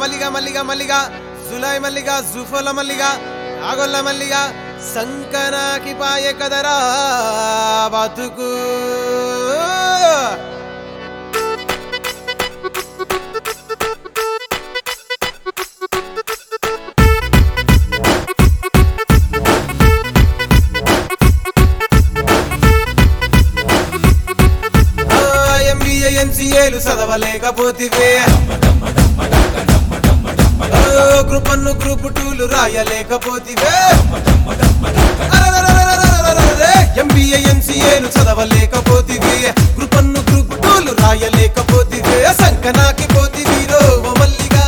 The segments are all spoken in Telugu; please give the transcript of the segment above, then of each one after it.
మల్లిగా మల్లిగా మల్లిగా సులాయ్ మల్లిగా జుఫల మల్లిగా ఆగొల్ల మల్లిగా సంకనాకి పాయ కదరా బతుకు ఎంబీఏ ఎంసీఏలు చదవలేకపోతివే గ్రూప్ వన్ గ్రూప్ టూలు రాయలేకపోతివే ఎంబీఏ ఎంసీఏలు చదవలేకపోతివే గ్రూప్ వన్ గ్రూప్ టూలు రాయలేకపోతివే సంకనాకి పోతివీరో ఓ మల్లిగా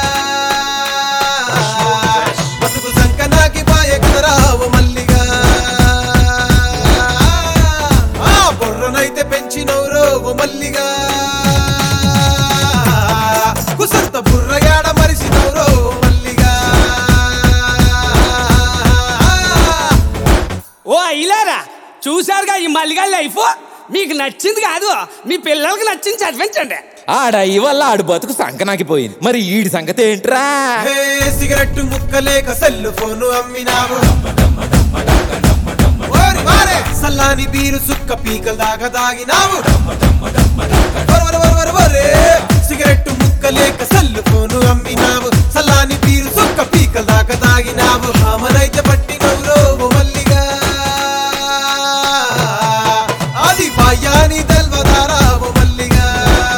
బతుకు సంకనాకి పాయ కదరా ఓ మల్లిగా ఆ బుర్రనైతే పెంచినవురో ఓ మల్లిగా కుసంత బుర్రగాడ మరిసినవురో ఓ మల్లిగా ఓ అయ్యలారా చూశారుగా ఈ మల్లిగా లైఫ్ మీకు నచ్చింది కాదు మీ పిల్లలకి నచ్చింది చదివించండి ఆడ వల్ల ఆడు బతుకు సంకనాకిపోయింది మరి ఈడి సంగతి ఏంట్రా హే సిగరెట్ ముక్కలేక సెల్ ఫోను అమ్మినావు ఓరి వారే సల్లాని బీరు సుక్క పీకల దాకా దాగినావు వర వర వర వర వరే సిగరెట్ ముక్కలేక సెల్ ఫోను అమ్మినావు సల్లాని బీరు సుక్క పీకల దాకా దాగినావు ఆమనైతే పట్టినవురో ఓ మల్లిగా అది భయాని తెల్వదారా ఓ మల్లిగా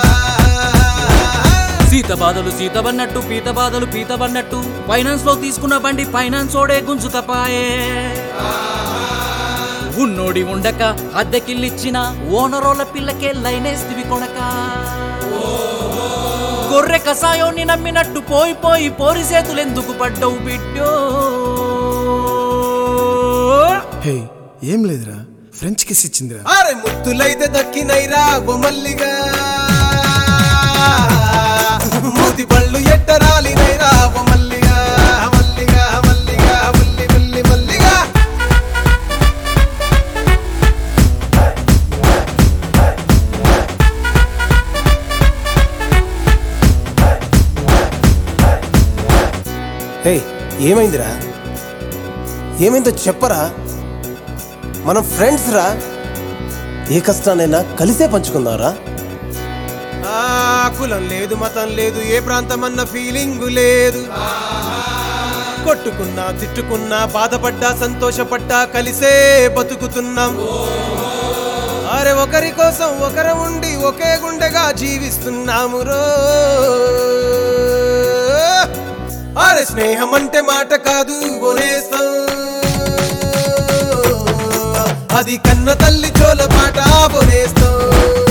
సీత బాధలు సీతబన్నట్టు పీత బాధలు పీతబన్నట్టు ఫైనాన్స్ లో తీసుకున్న బండి ఫైనాన్స్ ఓడే గుంజు తపాయే ఉన్నోడి ఉండక అద్దెకిల్లిచ్చిన ఓనరోల పిల్లకే లైనేస్తివి కొనక గొర్రె కసాయోని నమ్మినట్టు పోయి పోయి పోరి చేతులెందుకు పడ్డవు బిడ్డో హే ఏం లేదురా ఫ్రెంచ్ కిస్ ఇచ్చిందిరా అరే ముత్తులైతే దక్కినైరా ఓ మల్లిగా మూతి పళ్ళు ఎట్టరాలినైరా ఓ మల్లిగా మల్లిగా మల్లిగా మల్లి మల్లి మల్లిగా హే ఏమైందిరా ఏమైందో చెప్పరా మనం ఫ్రెండ్స్ రా ఏ కష్టానైనా కలిసే పంచుకుందాంరా ఆ కులం లేదు మతం లేదు ఏ ప్రాంతం అన్న ఫీలింగ్ లేదు కొట్టుకున్నా తిట్టుకున్నా బాధపడ్డా సంతోషపడ్డా కలిసే బతుకుతున్నాం అరే ఒకరి కోసం ఒకరు ఉండి ఒకే గుండెగా జీవిస్తున్నాము రో అరే స్నేహం అంటే మాట కాదు బోనేస్తాం అది కన్న తల్లి చోల పాట బోనేస్తాం